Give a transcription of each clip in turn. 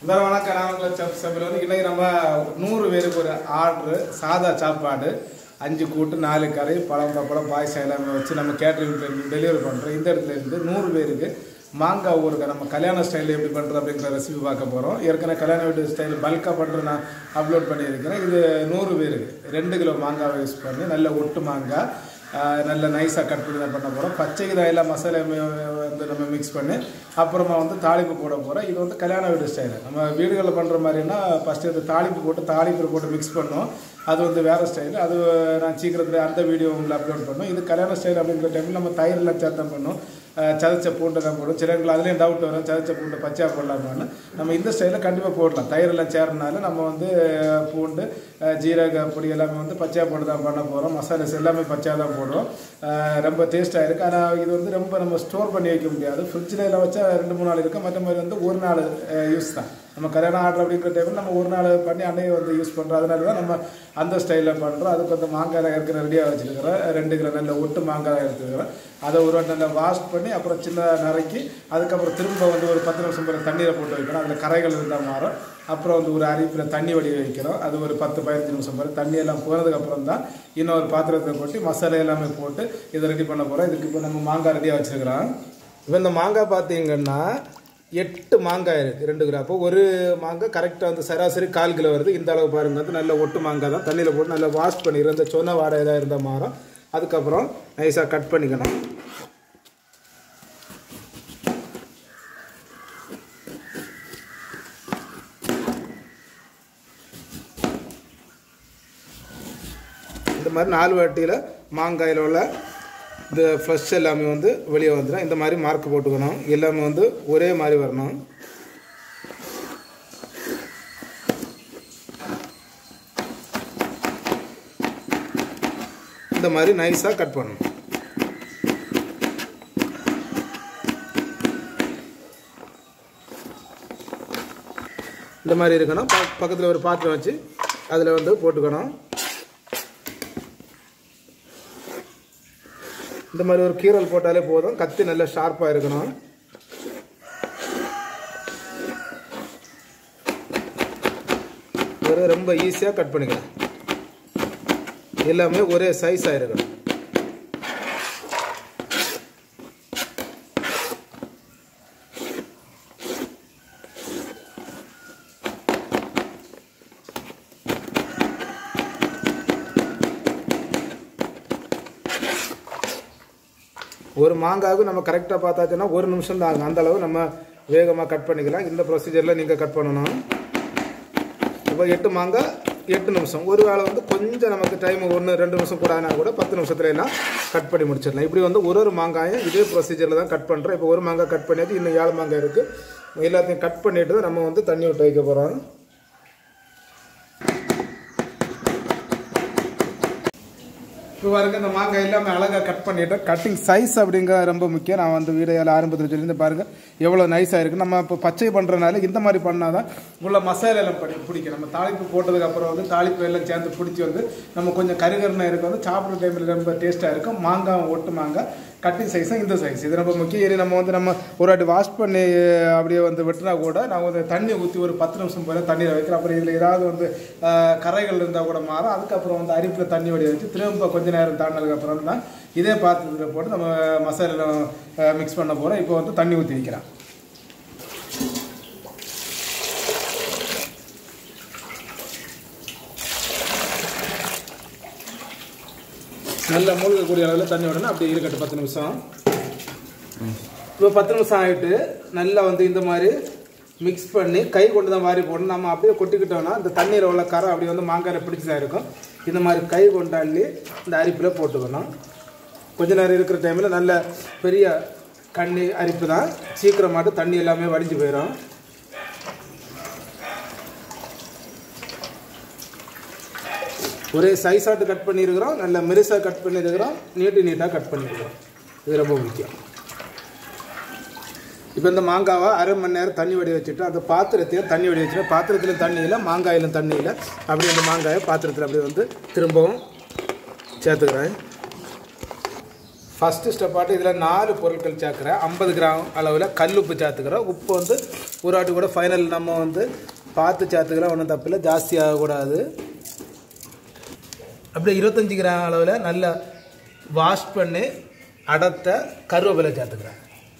இந்த வணக்கம் நாமக்கல் செப் சபையில் வந்து இன்னைக்கு நம்ம நூறு பேருக்கு ஒரு ஆர்டரு சாதா சாப்பாடு அஞ்சு கூட்டு நாலு கறி பழம் பப்பளம் பாயசம் எல்லாமே வச்சு நம்ம கேட்டரிங் டெலிவரி பண்ணுறோம் இந்த இடத்துல இருந்து நூறு பேருக்கு மாங்காய் ஊறுகாய் நம்ம கல்யாண ஸ்டைலில் எப்படி பண்ணுறது அப்படிங்கிற ரெசிபி பார்க்க போகிறோம் ஏற்கனவே கல்யாண வீட்டு ஸ்டைல் பல்காக பண்ணுறது நான் அப்லோட் பண்ணியிருக்கிறேன் இது நூறு பேருக்கு ரெண்டு கிலோ மாங்காவை யூஸ் பண்ணி நல்ல ஒட்டு மாங்காய் ஆஹ் நல்ல நைஸாக கட் பண்ணி தான் பண்ண போகிறோம் பச்சை எல்லாம் மசாலா வந்து நம்ம மிக்ஸ் பண்ணி அப்புறமா வந்து தாளிப்பு போட போகிறோம் இது வந்து கல்யாண வீடு ஸ்டைலு நம்ம வீடுகளில் பண்ணுற மாதிரினா ஃபஸ்ட்டு இது தாளிப்பு போட்டு தாளிப்பு போட்டு மிக்ஸ் பண்ணோம் அது வந்து வேறு ஸ்டைல் அது நான் சீக்கிரத்தில் அந்த வீடியோ உங்களை அப்லோட் பண்ணோம் இது கல்யாண ஸ்டைல் அப்படிங்கிற டைமில் நம்ம தயிரெல்லாம் சேர்த்தம் பண்ணோம் ஆஹ் சதைச்ச பூண்டு தான் போடும் சிலருக்கு அதுலேயும் டவுட் வரும் சதைச்ச பூண்டு பச்சையாக போடலாமான்னு நம்ம இந்த ஸ்டைலில் கண்டிப்பாக போடலாம் தயிரெல்லாம் சேர்றனால நம்ம வந்து பூண்டு ஆஹ் ஜீரக பொடி எல்லாமே வந்து பச்சையாக போட்டு தான் பண்ண போகிறோம் மசாலாஸ் எல்லாமே பச்சையாக தான் போடுறோம் ஆஹ் ரொம்ப டேஸ்ட்டாக இருக்குது ஆனால் இது வந்து ரொம்ப நம்ம ஸ்டோர் பண்ணி வைக்க முடியாது ஃப்ரிட்ஜில் எல்லாம் வச்சா ரெண்டு மூணு நாள் இருக்குது மற்ற மாதிரி வந்து ஒரு நாள் யூஸ் தான் நம்ம கல்யாணம் ஆர்டர் அப்படிங்கிற டைமில் நம்ம ஒரு நாள் பண்ணி அன்னையே வந்து யூஸ் பண்ணுறோம் அதனால தான் நம்ம அந்த ஸ்டைலில் பண்ணுறோம் அதுக்கு வந்து மாங்காய் ஏற்கனவே ரெடியாக வச்சுருக்கிறேன் ரெண்டு கிலோ நல்ல ஒட்டு மாங்காய் எடுத்துக்கிறேன் அதை ஒரு வாட்டி நல்லா வாஷ் பண்ணி அப்புறம் சின்ன நறுக்கி அதுக்கப்புறம் திரும்ப வந்து ஒரு பத்து நிமிஷம் பிறகு தண்ணீரை போட்டு வைக்கணும் அதில் கரைகள் இருந்தால் மாறும் அப்புறம் வந்து ஒரு அரிப்பில் தண்ணி வடி வைக்கிறோம் அது ஒரு பத்து பதினஞ்சு நிமிஷம் பிறகு தண்ணி எல்லாம் போனதுக்கப்புறம் தான் இன்னொரு பாத்திரத்தை கொட்டி மசாலா எல்லாமே போட்டு இதை ரெடி பண்ண போகிறோம் இதுக்கு இப்போ நம்ம மாங்காய் ரெடியாக வச்சுருக்கிறோம் இப்போ இந்த மாங்காய் பார்த்தீங்கன்னா எட்டு மாங்காய் இருக்குது ரெண்டு கிலோ அப்போ ஒரு மாங்காய் கரெக்டாக வந்து சராசரி கால் கிலோ வருது இந்த அளவு பாருங்க வந்து நல்ல ஒட்டு மாங்காய் தான் தண்ணியில் போட்டு நல்லா வாஷ் பண்ணிடுறோம் இந்த சொன்ன வாடை ஏதாவது இருந்தால் மாறும் அதுக்கப்புறம் நைஸாக கட் பண்ணிக்கணும் இந்த மாதிரி நாலு வாட்டியில் மாங்காயில் உள்ள இந்த ஃப்ரெஷ் எல்லாமே வந்து வெளியே வந்துடும் இந்த மாதிரி மார்க் போட்டுக்கணும் எல்லாமே வந்து ஒரே மாதிரி வரணும் இந்த மாதிரி நைஸாக கட் பண்ணணும் இந்த மாதிரி இருக்கணும் பக்கத்தில் ஒரு பாத்திரம் வச்சு அதில் வந்து போட்டுக்கணும் இந்த மாதிரி ஒரு கீரல் போட்டாலே போதும் கத்தி நல்லா ஷார்ப்பாக இருக்கணும் ஒரு ரொம்ப ஈஸியாக கட் பண்ணிக்கலாம் எல்லாமே ஒரே சைஸாக இருக்கணும் ஒரு மாங்காவுக்கு நம்ம கரெக்டாக பார்த்தாச்சுன்னா ஒரு நிமிஷம் தான் ஆகும் அந்த அளவு நம்ம வேகமாக கட் பண்ணிக்கலாம் இந்த ப்ரொசீஜரில் நீங்கள் கட் பண்ணணும் இப்போ எட்டு மாங்காய் எட்டு நிமிஷம் ஒரு வேளை வந்து கொஞ்சம் நமக்கு டைம் ஒன்று ரெண்டு நிமிஷம் கூட ஆனால் கூட பத்து நிமிஷத்துல எல்லாம் கட் பண்ணி முடிச்சிடலாம் இப்படி வந்து ஒரு ஒரு மாங்காயும் இதே ப்ரொசீஜரில் தான் கட் பண்ணுறோம் இப்போ ஒரு மாங்காய் கட் பண்ணியாச்சு இன்னும் ஏழு மாங்காய் இருக்குது எல்லாத்தையும் கட் பண்ணிட்டு தான் நம்ம வந்து தண்ணி விட்டு வைக்க போகிறோம் இப்போ பாருங்க இந்த மாங்காய் எல்லாமே அழகாக கட் பண்ணிட்டோம் கட்டிங் சைஸ் அப்படிங்கிற ரொம்ப முக்கியம் நான் வந்து வீடியோவில் ஆரம்பத்தில் சொல்லியிருந்து பாருங்க எவ்வளோ நைஸாக இருக்குது நம்ம இப்போ பச்சை பண்ணுறதுனால இந்த மாதிரி பண்ணால் தான் உள்ள மசாலா எல்லாம் படி பிடிக்கும் நம்ம தாளிப்பு போட்டதுக்கு அப்புறம் வந்து தாளிப்பு எல்லாம் சேர்ந்து பிடிச்சி வந்து நம்ம கொஞ்சம் கருகருனா இருக்க வந்து சாப்பிட்ற டைமில் ரொம்ப டேஸ்ட்டாக இருக்கும் மாங்காய் ஒட்டு மாங்காய் கட்டிங் சைஸும் இந்த சைஸ் இது ரொம்ப முக்கியம் இனி நம்ம வந்து நம்ம ஒரு வாட்டி வாஷ் பண்ணி அப்படியே வந்து வெட்டினா கூட நான் வந்து தண்ணி ஊற்றி ஒரு பத்து நிமிஷம் போல தண்ணியில் வைக்கிறேன் அப்புறம் இதில் ஏதாவது வந்து ஆஹ், கரைகள் இருந்தால் கூட மாறும் அதுக்கப்புறம் வந்து அரிப்பில் தண்ணி வடி வச்சு திரும்ப கொஞ்ச நேரம் தாண்டினதுக்கு அப்புறம் தான் இதே பாத்திரத்தில் போட்டு நம்ம மசாலா மிக்ஸ் பண்ண போகிறோம் இப்போ வந்து தண்ணி ஊற்றி வைக்கிறேன் நல்ல மூழ்கக்கூடிய அளவில் தண்ணி விடணும் அப்படி இருக்கட்டும் பத்து நிமிஷம் இப்போ பத்து நிமிஷம் ஆகிட்டு நல்லா வந்து இந்த மாதிரி மிக்ஸ் பண்ணி கை கொண்டு தான் வாரி போடணும் நம்ம அப்படியே கொட்டிக்கிட்டோம்னா இந்த தண்ணியில் உள்ள கரை அப்படி வந்து மாங்காயில் பிடிச்சதாக இருக்கும் இந்த மாதிரி கை கொண்டாள்ளி இந்த அரிப்பில் போட்டுக்கணும் கொஞ்ச நேரம் இருக்கிற டைமில் நல்ல பெரிய கண்ணி அரிப்பு தான் சீக்கிரமாட்டு தண்ணி எல்லாமே வடிஞ்சு போயிடும் ஒரே சைஸாட்டு கட் பண்ணியிருக்கிறோம் நல்ல மெரிசாக கட் பண்ணியிருக்கிறோம் நீட்டு நீட்டாக கட் பண்ணியிருக்கிறோம் இது ரொம்ப முக்கியம் இப்போ இந்த மாங்காவை அரை மணி நேரம் தண்ணி வடி வச்சுட்டு அந்த பாத்திரத்தையும் தண்ணி வடி வச்சுட்டு பாத்திரத்திலும் தண்ணி இல்லை மாங்காயிலும் தண்ணி இல்லை அப்படி அந்த மாங்காயை பாத்திரத்தில் அப்படியே வந்து திரும்பவும் சேர்த்துக்கிறேன் ஃபஸ்ட்டு ஸ்டெப்பாட்டு இதில் நாலு பொருட்கள் சேர்க்குறேன் ஐம்பது கிராம் அளவில் கல்லுப்பு சேர்த்துக்கிறோம் உப்பு வந்து ஒரு வாட்டி கூட ஃபைனல் நம்ம வந்து பார்த்து சேர்த்துக்கிறோம் ஒன்றும் தப்பில்லை ஜாஸ்தி ஆகக்கூடாது அப்படியே இருபத்தஞ்சி கிராம் அளவில் நல்லா வாஷ் பண்ணி அடத்த கருவேப்பிலை சேர்த்துக்கிறேன்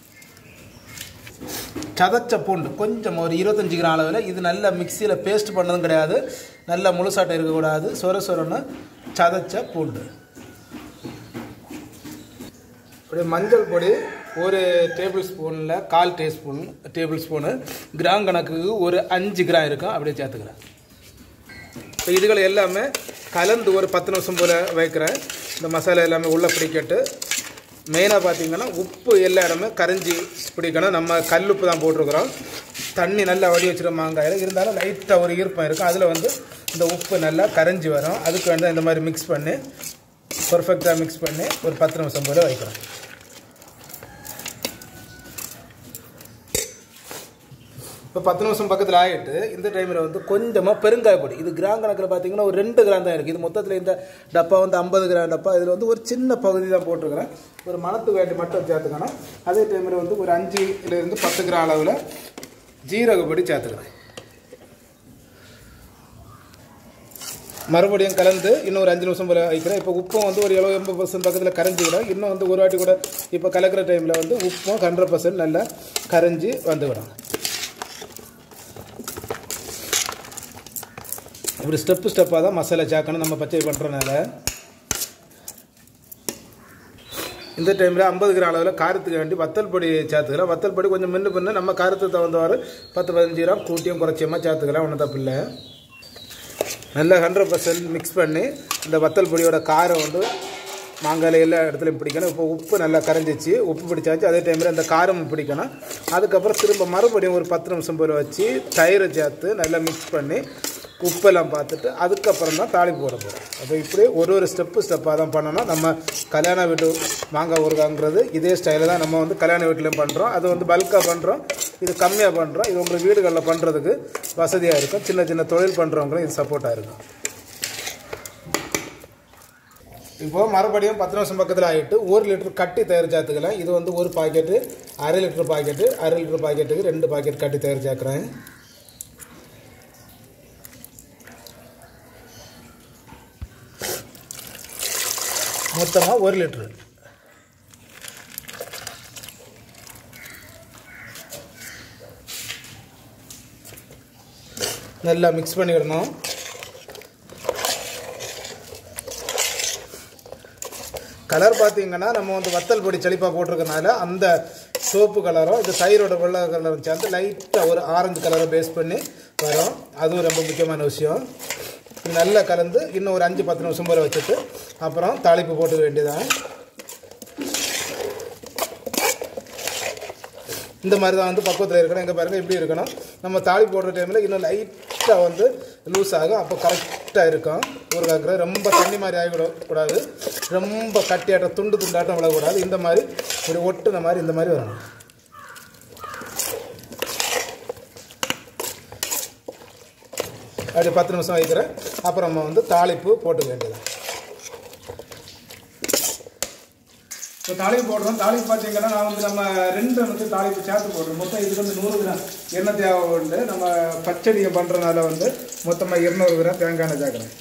சதச்ச பூண்டு கொஞ்சம் ஒரு இருபத்தஞ்சி கிராம் அளவில் இது நல்ல மிக்சியில் பேஸ்ட் பண்ணதும் கிடையாது நல்ல முழுசாட்டம் இருக்கக்கூடாது சொர சொரன்னு சதச்ச பூண்டு அப்படியே மஞ்சள் பொடி ஒரு டேபிள் ஸ்பூனில் கால் டீஸ்பூன் டேபிள் ஸ்பூனு கிராம் கணக்குக்கு ஒரு அஞ்சு கிராம் இருக்கும் அப்படியே சேர்த்துக்கிறேன் இப்போ இதுகளை எல்லாமே கலந்து ஒரு பத்து நிமிஷம் போல் வைக்கிறேன் இந்த மசாலா எல்லாமே உள்ளே பிடிக்கட்டு மெயினாக பார்த்தீங்கன்னா உப்பு எல்லா இடமே கரைஞ்சி பிடிக்கணும் நம்ம கல் உப்பு தான் போட்டிருக்கிறோம் தண்ணி நல்லா வடி வச்சிருக்க மாங்காயில் இருந்தாலும் லைட்டாக ஒரு ஈர்ப்பம் இருக்கும் அதில் வந்து இந்த உப்பு நல்லா கரைஞ்சி வரும் அதுக்கு வந்து இந்த மாதிரி மிக்ஸ் பண்ணி பர்ஃபெக்டாக மிக்ஸ் பண்ணி ஒரு பத்து நிமிஷம் போல் வைக்கிறோம் இப்போ பத்து நிமிஷம் பக்கத்தில் ஆகிட்டு இந்த டைமில் வந்து கொஞ்சமாக பெருங்காய பொடி இது கிராம் கணக்கில் பார்த்தீங்கன்னா ஒரு ரெண்டு கிராம் தான் இருக்குது இது மொத்தத்தில் இந்த டப்பா வந்து ஐம்பது கிராம் டப்பா இதில் வந்து ஒரு சின்ன பகுதி தான் போட்டிருக்கிறேன் ஒரு மணத்து வேண்டி மட்டும் சேர்த்துக்கணும் அதே டைமில் வந்து ஒரு அஞ்சுலேருந்து பத்து கிராம் அளவில் ஜீரக பொடி சேர்த்துக்கிறேன் மறுபடியும் கலந்து இன்னும் ஒரு அஞ்சு நிமிஷம் போல் வைக்கிறேன் இப்போ உப்பும் வந்து ஒரு எழுபது எண்பது பர்சன்ட் பக்கத்தில் கரைஞ்சிக்கிறோம் இன்னும் வந்து ஒரு வாட்டி கூட இப்போ கலக்கிற டைமில் வந்து உப்பும் ஹண்ட்ரட் பர்சன்ட் நல்லா கரைஞ்சி வந்துவிடும் இப்படி ஸ்டெப்பு ஸ்டெப்பாக தான் மசாலா சேர்க்கணும் நம்ம பச்சை பண்ணுறனால இந்த டைமில் ஐம்பது கிராம் அளவில் காரத்துக்கு வேண்டி வத்தல் பொடி சேர்த்துக்கலாம் வத்தல் பொடி கொஞ்சம் மின்னு பண்ணு நம்ம காரத்துக்கு தகுந்தவாறு பத்து பதினஞ்சு கிராம் கூட்டியும் குறைச்சியமாக சேர்த்துக்கலாம் ஒன்றும் தப்பு இல்லை நல்லா ஹண்ட்ரட் பர்சன்ட் மிக்ஸ் பண்ணி இந்த வத்தல் பொடியோட காரம் வந்து மாங்காயில் எல்லா இடத்துலையும் பிடிக்கணும் இப்போ உப்பு நல்லா கரைஞ்சிச்சு உப்பு பிடிச்சாச்சு அதே டைமில் அந்த காரம் பிடிக்கணும் அதுக்கப்புறம் திரும்ப மறுபடியும் ஒரு பத்து நிமிஷம் போல் வச்சு தயிரை சேர்த்து நல்லா மிக்ஸ் பண்ணி உப்பெல்லாம் பார்த்துட்டு அதுக்கப்புறம் தான் தாளிப்பு போட போகிறோம் அப்போ இப்படி ஒரு ஒரு ஸ்டெப்பு ஸ்டெப்பாக தான் பண்ணணும் நம்ம கல்யாண வீட்டு மாங்காய் ஊறுகாங்கிறது இதே ஸ்டைலில் தான் நம்ம வந்து கல்யாண வீட்லேயும் பண்ணுறோம் அது வந்து பல்காக பண்ணுறோம் இது கம்மியாக பண்ணுறோம் இது உங்களுக்கு வீடுகளில் பண்ணுறதுக்கு வசதியாக இருக்கும் சின்ன சின்ன தொழில் பண்ணுறவங்களும் இது சப்போர்ட்டாக இருக்கும் இப்போ மறுபடியும் பத்து நிமிஷம் பக்கத்தில் ஆகிட்டு ஒரு லிட்டர் கட்டி தயார் சேர்த்துக்கலாம் இது வந்து ஒரு பாக்கெட்டு அரை லிட்டர் பாக்கெட்டு அரை லிட்டர் பாக்கெட்டுக்கு ரெண்டு பாக்கெட் கட்டி தயார் சேர்க்குறேன் மொத்தமாக ஒரு லிட்ரு நல்லா மிக்ஸ் பண்ணிடணும் கலர் பார்த்தீங்கன்னா நம்ம வந்து வத்தல் பொடி செழிப்பாக போட்டிருக்கனால அந்த சோப்பு கலரும் இது தயிரோட வெள்ளை கலரும் சேர்ந்து லைட்டாக ஒரு ஆரஞ்சு கலரை பேஸ் பண்ணி வரும் அதுவும் ரொம்ப முக்கியமான விஷயம் இது நல்லா கலந்து இன்னும் ஒரு அஞ்சு பத்து நிமிஷம் போல வச்சுட்டு அப்புறம் தாளிப்பு போட்டுக்க வேண்டியதான் இந்த மாதிரி தான் வந்து பக்குவத்தில் இருக்கணும் எங்கே பாருங்கள் இப்படி இருக்கணும் நம்ம தாளி போடுற டைமில் இன்னும் லைட்டாக வந்து லூஸ் ஆகும் அப்போ கரெக்டாக இருக்கும் ஊறுகாய்க்கிற ரொம்ப தண்ணி மாதிரி ஆகிவிடக்கூடாது ரொம்ப கட்டியாட்டம் துண்டு துண்டாட்டம் விடக்கூடாது இந்த மாதிரி ஒரு ஒட்டுன மாதிரி இந்த மாதிரி வரணும் அப்படி பத்து நிமிஷம் வைக்கிறேன் அப்புறம் நம்ம வந்து தாளிப்பு போட்டுக்க வேண்டியது இப்போ தாளிப்பு போடுறோம் தாளிப்பு பார்த்தீங்கன்னா நான் வந்து நம்ம ரெண்டு வந்து தாளிப்பு சேர்த்து போடுறோம் மொத்தம் இதுக்கு வந்து நூறு கிராம் எண்ணெய் தேவை உண்டு நம்ம பச்சடியை பண்ணுறதுனால வந்து மொத்தமாக இருநூறு கிராம் தேங்காய் எண்ணெய் சேர்க்குறேன்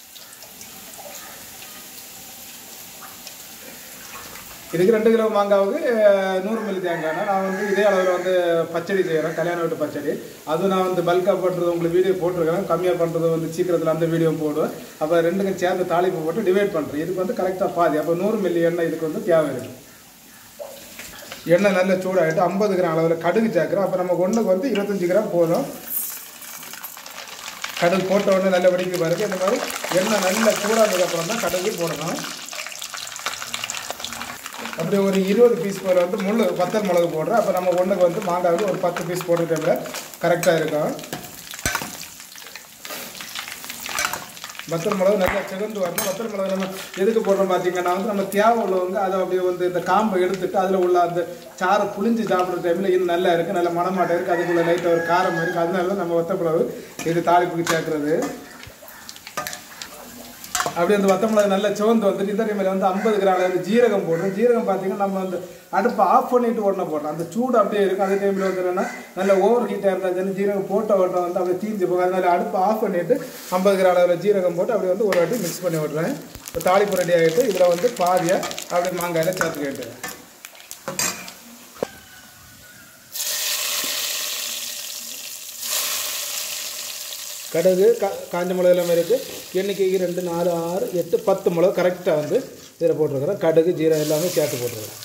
இதுக்கு ரெண்டு கிலோ மாங்காவுக்கு அஹ், நூறு மில்லி தேங்காய்னா நான் வந்து இதே அளவில் வந்து பச்சடி செய்கிறேன் கல்யாண வீட்டு பச்சடி அதுவும் நான் வந்து பல்காக பண்ணுறது உங்களுக்கு வீடியோ போட்டிருக்கேன் கம்மியாக பண்ணுறது வந்து சீக்கிரத்தில் அந்த வீடியோ போடுவேன் அப்போ ரெண்டுக்கும் சேர்ந்து தாளிப்பு போட்டு டிவைட் பண்ணுறேன் இதுக்கு வந்து கரெக்டாக பாதி அப்போ நூறு மில்லி எண்ணெய் இதுக்கு வந்து தேவை இருக்கு எண்ணெய் நல்லா சூடாகிட்டு ஐம்பது கிராம் அளவில் கடுகு சேர்க்குறோம் அப்போ நம்ம ஒன்றுக்கு வந்து இருபத்தஞ்சி கிராம் போதும் கடுகு போட்ட உடனே நல்ல வெடிக்க பாருங்க இந்த மாதிரி எண்ணெய் நல்லா சூடானதுக்கப்புறம் தான் கடுகு போடணும் அப்படி ஒரு இருபது பீஸ் போல் வந்து முள் வத்தல் மிளகு போடுறேன் அப்போ நம்ம ஒன்றுக்கு வந்து மாங்காவுக்கு ஒரு பத்து பீஸ் போடுற டைமில் கரெக்டாக இருக்கும் வத்தல் மிளகு நல்லா சிகந்து வரணும் வத்தல் மிளகு நம்ம எதுக்கு போடுறோம் பார்த்தீங்கன்னா வந்து நம்ம தேவை உள்ளவங்க அதை அப்படியே வந்து இந்த காம்பை எடுத்துட்டு அதில் உள்ள அந்த சாரை புளிஞ்சு சாப்பிட்ற டைமில் இது நல்லா இருக்குது நல்ல மனமாட்டம் இருக்குது அதுக்குள்ள லைட்டாக ஒரு காரம் இருக்குது அதனால தான் நம்ம வத்தல் மிளகு இது தாளிப்புக்கு சேர்க்குறது அப்படி வந்து வத்தமிளகு நல்லா சிவந்து வந்துட்டு இந்த டைமில் வந்து ஐம்பது கிராம் அளவு ஜீரகம் போடுறோம் ஜீரகம் பார்த்தீங்கன்னா நம்ம வந்து அடுப்பை ஆஃப் பண்ணிட்டு உடனே போடுறோம் அந்த சூடு அப்படியே இருக்கும் அதே டைமில் வந்து என்னன்னா நல்ல ஓவர் ஹீட்டாக இருந்தால் சரி ஜீரகம் போட்ட உடனே வந்து அப்படியே தீஞ்சு போகும் அதனால அடுப்பை ஆஃப் பண்ணிட்டு ஐம்பது கிராம் அளவில் ஜீரகம் போட்டு அப்படியே வந்து ஒரு வாட்டி மிக்ஸ் பண்ணி விட்றேன் இப்போ தாளிப்பு ரெடி ஆகிட்டு இதில் வந்து பாதியாக அப்படியே மாங்காயில் சேர்த்துக்கிட்டு கடுகு கா காஞ்ச மிளகு எல்லாமே இருக்குது எண்ணிக்கைக்கு ரெண்டு நாலு ஆறு எட்டு பத்து மிளகு கரெக்டாக வந்து இதில் போட்டிருக்கிறேன் கடுகு ஜீரகம் எல்லாமே சேர்த்து போட்டிருக்கிறேன்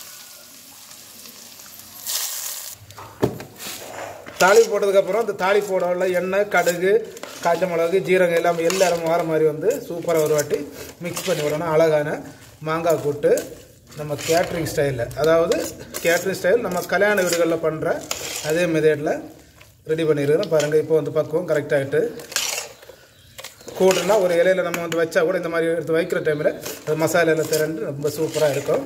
தாளிப்பு போட்டதுக்கப்புறம் அந்த தாளிப்போட உள்ள எண்ணெய் கடுகு காஞ்ச மிளகு ஜீரகம் எல்லாமே எல்லாரும் வர மாதிரி வந்து சூப்பராக ஒரு வாட்டி மிக்ஸ் பண்ணி விடணும் அழகான மாங்காய் கூட்டு நம்ம கேட்ரிங் ஸ்டைலில் அதாவது கேட்ரிங் ஸ்டைல் நம்ம கல்யாண வீடுகளில் பண்ணுற அதே மெத்தேடில் ரெடி பண்ணியிருக்கிறோம் பாருங்கள் இப்போ வந்து பக்குவம் கரெக்டாகிட்டு கூடுனா ஒரு இலையில நம்ம வந்து வச்சா கூட இந்த மாதிரி எடுத்து வைக்கிற டைமில் அது மசாலாவில் திரண்டு ரொம்ப சூப்பராக இருக்கும்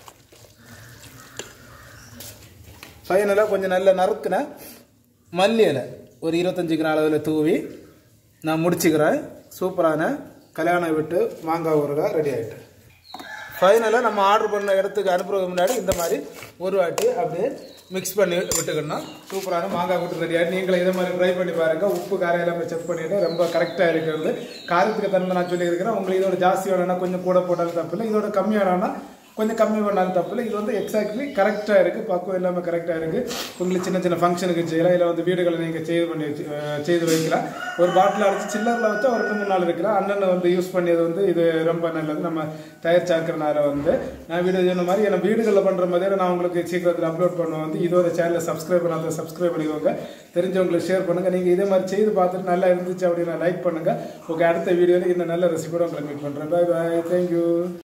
ஃபைனலாக கொஞ்சம் நல்ல நறுக்குன மல்லி இலை ஒரு இருபத்தஞ்சி கிராம் அளவில் தூவி நான் முடிச்சுக்கிறேன் சூப்பரான கல்யாணம் விட்டு மாங்காய் ஊறுகாய் ரெடி ஆகிட்டு ஃபைனலாக நம்ம ஆர்டர் பண்ண இடத்துக்கு அனுப்புறதுக்கு முன்னாடி இந்த மாதிரி ஒரு வாட்டி அப்படியே மிக்ஸ் பண்ணி விட்டுக்கணும் சூப்பரான மாங்காய் கூட்டு ரெடி ஆகிட்டு நீங்களும் இதே மாதிரி ட்ரை பண்ணி பாருங்கள் உப்பு காரம் எல்லாமே செக் பண்ணிவிட்டு ரொம்ப கரெக்டாக இருக்கிறது காரத்துக்கு தகுந்த நான் சொல்லியிருக்கிறேன் உங்களுக்கு இதோட ஜாஸ்தி வேணும்னா கொஞ்சம் கூட போட்டாலும் தப்பு இல்லை இதோட கம்மியானா கொஞ்சம் கம்மி பண்ணாலும் தப்பு இல்லை இது வந்து எக்ஸாக்ட்லி கரெக்டாக இருக்குது பக்குவம் எல்லாமே கரெக்டாக இருக்குது உங்களுக்கு சின்ன சின்ன ஃபங்க்ஷனுக்கு செய்யலாம் இல்லை வந்து வீடுகளை நீங்கள் செய்து பண்ணி வச்சு அஹ் செய்து வைக்கலாம் ஒரு பாட்டில் அடிச்சு சில்லரில் வச்சா ஒரு ரெண்டு மூணு நாள் இருக்கலாம் அண்ணன் வந்து யூஸ் பண்ணியது வந்து இது ரொம்ப நல்லது நம்ம தயாரிச்சாக்கிறனால வந்து நான் வீடியோ சொன்ன மாதிரி என்ன வீடுகளில் பண்ணுற மாதிரி நான் உங்களுக்கு சீக்கிரத்தில் அப்லோட் பண்ணுவேன் வந்து இதோட சேனலை சப்ஸ்கிரைப் பண்ணாத சப்ஸ்கிரைப் பண்ணிக்கோங்க தெரிஞ்சவங்களுக்கு ஷேர் பண்ணுங்கள் நீங்கள் இதே மாதிரி செய்து பார்த்துட்டு நல்லா இருந்துச்சு அப்படின்னா லைக் பண்ணுங்கள் ஓகே அடுத்த வீடியோவில் இன்னும் நல்ல ரெசிபியோட உங்களை மீட் பண்ணுறேன் பாய் பாய் தேங்க்யூ